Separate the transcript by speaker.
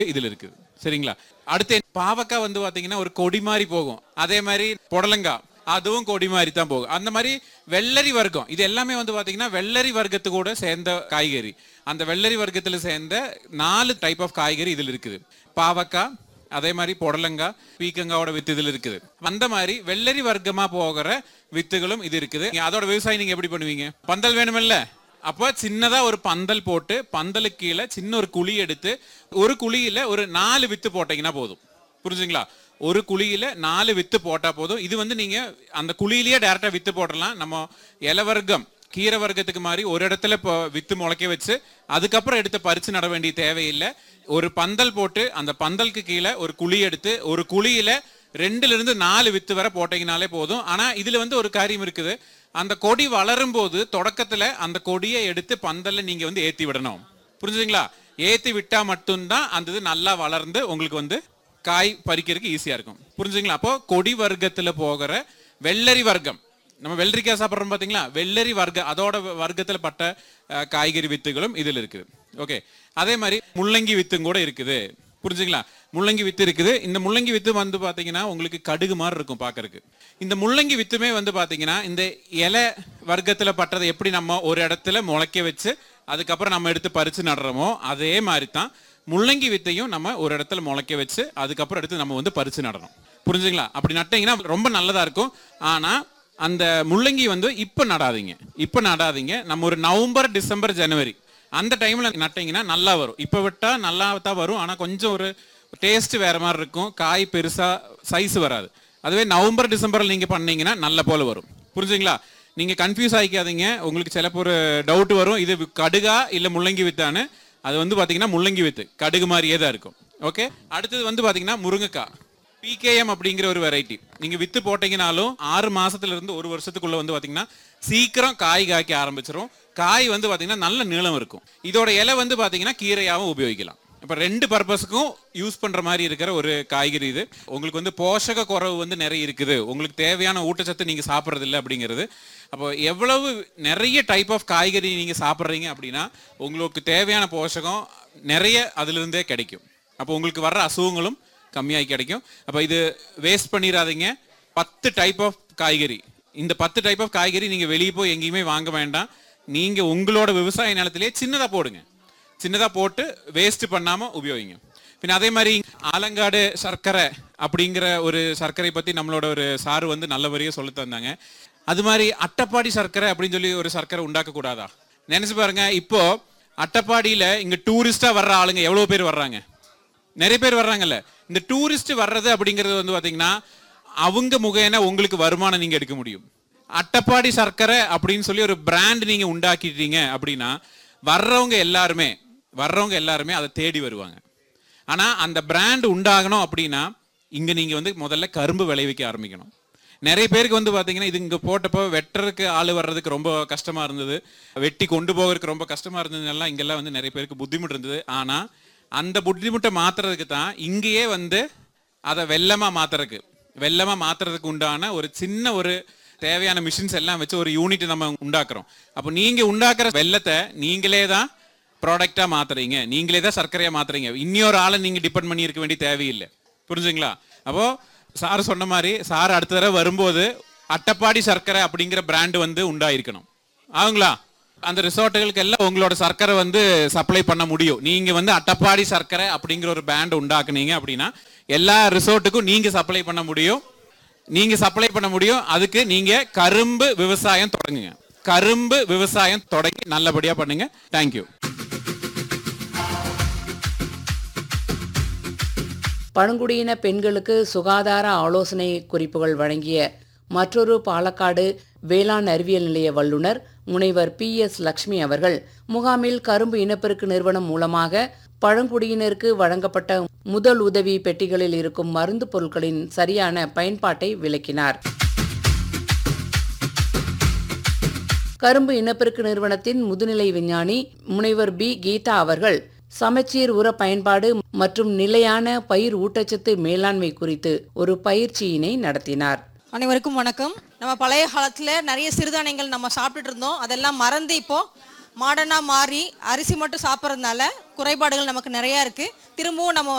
Speaker 1: இதுல இருக்குது சரிங்களா அடுத்து பாவக்காய் வந்து பாத்தீங்கன்னா ஒரு கொடி மாதிரி போகும் அதே மாதிரி புடலங்காய் அதுவும் கொடி மாதிரி தான் போகும் அந்த மாதிரி வெள்ளரி வர்க்கம் இது எல்லாமே வந்து பாத்தீங்கன்னா வெள்ளரி வர்க்கத்து கூட சேர்ந்த காய்கறி அந்த வெள்ளரி வர்க்கத்துல சேர்ந்த நாலு டைப் ஆஃப் காய்கறி இதுல இருக்குது பாவக்காய் அதே மாதிரி புடலங்காய் பீக்கங்காவோட வித்து இதுல இருக்குது அந்த மாதிரி வெள்ளரி வர்க்கமா போகிற வித்துகளும் இது இருக்குது நீங்க அதோட விவசாயம் நீங்க எப்படி பண்ணுவீங்க பந்தல் வேணுமில்ல அப்போ சின்னதா ஒரு பந்தல் போட்டு பந்தலுக்கு கீழே சின்ன ஒரு குழி எடுத்து ஒரு குழியில ஒரு நாலு வித்து போட்டீங்கன்னா போதும் புரிஞ்சுங்களா ஒரு குழியில நாலு வித்து போட்டா போதும் இது வந்து நீங்க அந்த குழியிலேயே டைரக்டா வித்து போடலாம் நம்ம இலவர்க்கம் கீரை வர்க்கத்துக்கு மாதிரி ஒரு இடத்துல இப்போ வித்து முளைக்க வச்சு அதுக்கப்புறம் எடுத்து பறிச்சு நட வேண்டிய தேவையில்லை ஒரு பந்தல் போட்டு அந்த பந்தலுக்கு கீழே ஒரு குழி எடுத்து ஒரு குழியில ரெண்டுல இருந்து நாலு வித்து வரை போட்டீங்கனாலே போதும் ஆனா இதுல வந்து ஒரு காரியம் இருக்குது அந்த கொடி வளரும் போது தொடக்கத்துல அந்த கொடியை எடுத்து பந்தல்ல நீங்க வந்து ஏத்தி விடணும் புரிஞ்சுதுங்களா ஏத்தி விட்டா மட்டும்தான் அந்த இது நல்லா வளர்ந்து உங்களுக்கு வந்து காய் பறிக்கிறதுக்கு ஈஸியா இருக்கும் புரிஞ்சுங்களா அப்போ கொடி வர்க்கத்துல போகிற வெள்ளரி வர்க்கம் நம்ம வெள்ளரிக்காய் சாப்பிட்றோம் பாத்தீங்களா வெள்ளரி வர்க்க அதோட வர்க்கத்துல பட்ட அஹ், காய்கறி வித்துகளும் இதுல இருக்குது ஓகே அதே மாதிரி முள்ளங்கி வித்தும் கூட இருக்குது புரிஞ்சுங்களா முள்ளங்கி வித்து இருக்குது இந்த முள்ளங்கி வித்து வந்து பாத்தீங்கன்னா உங்களுக்கு கடுகு மாதிரி இருக்கும் பார்க்கறதுக்கு இந்த முள்ளங்கி வித்துமே வந்து பாத்தீங்கன்னா இந்த இலை வர்க்கத்துல பட்டதை எப்படி நம்ம ஒரு இடத்துல முளைக்க வச்சு அதுக்கப்புறம் நம்ம எடுத்து பறிச்சு நடுறோமோ அதே மாதிரி தான் முள்ளங்கி வித்தையும் நம்ம ஒரு இடத்துல முளைக்க வச்சு அதுக்கப்புறம் எடுத்து நம்ம வந்து பறிச்சு நடணும் புரிஞ்சுங்களா அப்படி நட்டீங்கன்னா ரொம்ப நல்லதா இருக்கும் ஆனா அந்த முள்ளங்கி வந்து இப்ப நடாதீங்க இப்ப நடாதீங்க நம்ம ஒரு நவம்பர் டிசம்பர் ஜனவரி அந்த டைம்ல நட்டீங்கன்னா நல்லா வரும் இப்ப விட்டா நல்லா தான் வரும் ஆனா கொஞ்சம் ஒரு டேஸ்ட் வேற மாதிரி இருக்கும் காய் பெருசா சைஸ் வராது அதுவே நவம்பர் டிசம்பர்ல நீங்க பண்ணீங்கன்னா நல்ல போல வரும் புரிஞ்சுங்களா நீங்க கன்ஃபியூஸ் ஆகிக்காதீங்க உங்களுக்கு சிலப்போ ஒரு டவுட் வரும் இது கடுகா இல்ல முள்ளங்கி வித்தான்னு அது வந்து பாத்தீங்கன்னா முள்ளங்கி வித்து கடுகு மாதிரியே தான் இருக்கும் ஓகே அடுத்தது வந்து பாத்தீங்கன்னா முருங்கைக்காய் பிகேஎம் அப்படிங்கிற ஒரு வெரைட்டி நீங்க வித்து போட்டீங்கனாலும் ஆறு மாசத்துல இருந்து ஒரு வருஷத்துக்குள்ள வந்து பாத்தீங்கன்னா சீக்கிரம் காய் காய்க்க ஆரம்பிச்சிரும் காய் வந்து பாத்தீங்கன்னா நல்ல நீளம் இருக்கும் இதோட இலை வந்து பாத்தீங்கன்னா கீரையாவும் உபயோகிக்கலாம் இப்ப ரெண்டு பர்பஸ்க்கும் யூஸ் பண்ற மாதிரி இருக்கிற ஒரு காய்கறி இது உங்களுக்கு வந்து போஷக குறைவு வந்து நிறைய இருக்குது உங்களுக்கு தேவையான ஊட்டச்சத்து நீங்க சாப்பிட்றது இல்லை அப்படிங்கிறது அப்போ எவ்வளவு நிறைய டைப் ஆஃப் காய்கறி நீங்க சாப்பிட்றீங்க அப்படின்னா உங்களுக்கு தேவையான போஷகம் நிறைய அதுல இருந்தே கிடைக்கும் அப்போ உங்களுக்கு வர்ற அசுகங்களும் கம்மியாகி கிடைக்கும் அப்போ இது வேஸ்ட் பண்ணிடாதீங்க பத்து டைப் ஆஃப் காய்கறி இந்த பத்து டைப் ஆஃப் காய்கறி நீங்க வெளியே போய் எங்கேயுமே வாங்க வேண்டாம் நீங்க உங்களோட விவசாய நிலத்திலே சின்னதா போடுங்க சின்னதா போட்டு வேஸ்ட் பண்ணாம உபயோகிங்க பின்ன அதே மாதிரி ஆலங்காடு சர்க்கரை அப்படிங்கிற ஒரு சர்க்கரை பத்தி நம்மளோட ஒரு சாரு வந்து நல்லபடியா சொல்லி தந்தாங்க அது மாதிரி அட்டப்பாடி சர்க்கரை அப்படின்னு சொல்லி ஒரு சர்க்கரை உண்டாக்க கூடாதா நினைச்சு பாருங்க இப்போ அட்டப்பாடியில இங்க டூரிஸ்டா வர்ற ஆளுங்க எவ்வளவு பேர் வர்றாங்க நிறைய பேர் வர்றாங்கல்ல இந்த டூரிஸ்ட் வர்றது அப்படிங்கிறது வந்து பாத்தீங்கன்னா அவங்க முகேன உங்களுக்கு வருமானம் நீங்க எடுக்க முடியும் அட்டப்பாடி சர்க்கரை அப்படின்னு சொல்லி ஒரு பிராண்ட் நீங்க உண்டாக்கிட்டீங்க அப்படின்னா வர்றவங்க எல்லாருமே வர்றவங்க எல்லாருமே அதை தேடி வருவாங்க ஆனா அந்த பிராண்ட் உண்டாகணும் அப்படின்னா இங்க நீங்க வந்து முதல்ல கரும்பு விளைவிக்க ஆரம்பிக்கணும் நிறைய பேருக்கு வந்து பாத்தீங்கன்னா இது இங்க போட்டப்போ வெட்டுறதுக்கு ஆள் வர்றதுக்கு ரொம்ப கஷ்டமா இருந்தது வெட்டி கொண்டு போகிறதுக்கு ரொம்ப கஷ்டமா இருந்ததுனால இங்கெல்லாம் வந்து நிறைய பேருக்கு புத்திமுட்டு இருந்தது ஆனா அந்த புத்திமுட்டை மாத்துறதுக்கு தான் இங்கேயே வந்து அதை வெள்ளமா மாத்துறதுக்கு வெள்ளமா மாத்துறதுக்கு உண்டான ஒரு சின்ன ஒரு தேவையான மிஷின்ஸ் எல்லாம் வச்சு ஒரு யூனிட் நம்ம உண்டாக்குறோம் அப்போ நீங்க உண்டாக்குற வெள்ளத்தை நீங்களே தான் ப்ராடக்டா மாத்துறீங்க நீங்களே தான் சர்க்கரையா மாத்துறீங்க இன்னொரு ஆளை நீங்க டிபெண்ட் பண்ணி இருக்க வேண்டிய தேவையில்லை புரிஞ்சுங்களா அப்போ சார் சொன்ன மாதிரி சார் அடுத்த தடவை வரும்போது அட்டப்பாடி சர்க்கரை அப்படிங்கிற பிராண்ட் வந்து உண்டாயிருக்கணும் ஆகுங்களா அந்த ரிசார்ட்டுகளுக்கு எல்லாம் உங்களோட சர்க்கரை வந்து சப்ளை பண்ண முடியும் நீங்க வந்து அட்டப்பாடி சர்க்கரை அப்படிங்கிற ஒரு பிராண்ட் உண்டாக்குனீங்க அப்படின்னா எல்லா ரிசார்ட்டுக்கும் நீங்க சப்ளை பண்ண முடியும் நீங்க சப்ளை பண்ண முடியும் அதுக்கு நீங்க கரும்பு விவசாயம் தொடங்குங்க கரும்பு விவசாயம் தொடங்கி நல்லபடியா பண்ணுங்க தேங்க்யூ
Speaker 2: பழங்குடியின பெண்களுக்கு சுகாதார ஆலோசனை குறிப்புகள் வழங்கிய மற்றொரு பாலக்காடு வேளாண் அறிவியல் நிலைய வல்லுநர் முனைவர் பி எஸ் லக்ஷ்மி அவர்கள் முகாமில் கரும்பு இனப்பெருக்கு நிறுவனம் மூலமாக பழங்குடியினருக்கு வழங்கப்பட்ட முதல் உதவி பெட்டிகளில் இருக்கும் மருந்து பொருட்களின் சரியான பயன்பாட்டை விளக்கினார் கரும்பு இனப்பெருக்கு நிறுவனத்தின் முதுநிலை விஞ்ஞானி முனைவர் பி கீதா அவர்கள் சமச்சீர் உர பயன்பாடு மற்றும் நிலையான பயிர் ஊட்டச்சத்து மேலாண்மை குறித்து ஒரு பயிற்சியினை நடத்தினார்
Speaker 3: அனைவருக்கும் வணக்கம் நம்ம பழைய காலத்தில் நிறைய சிறுதானியங்கள் நம்ம சாப்பிட்டுட்டு இருந்தோம் அதெல்லாம் மறந்து இப்போ மாடர்னாக மாறி அரிசி மட்டும் சாப்பிட்றதுனால குறைபாடுகள் நமக்கு நிறையா இருக்குது திரும்பவும் நம்ம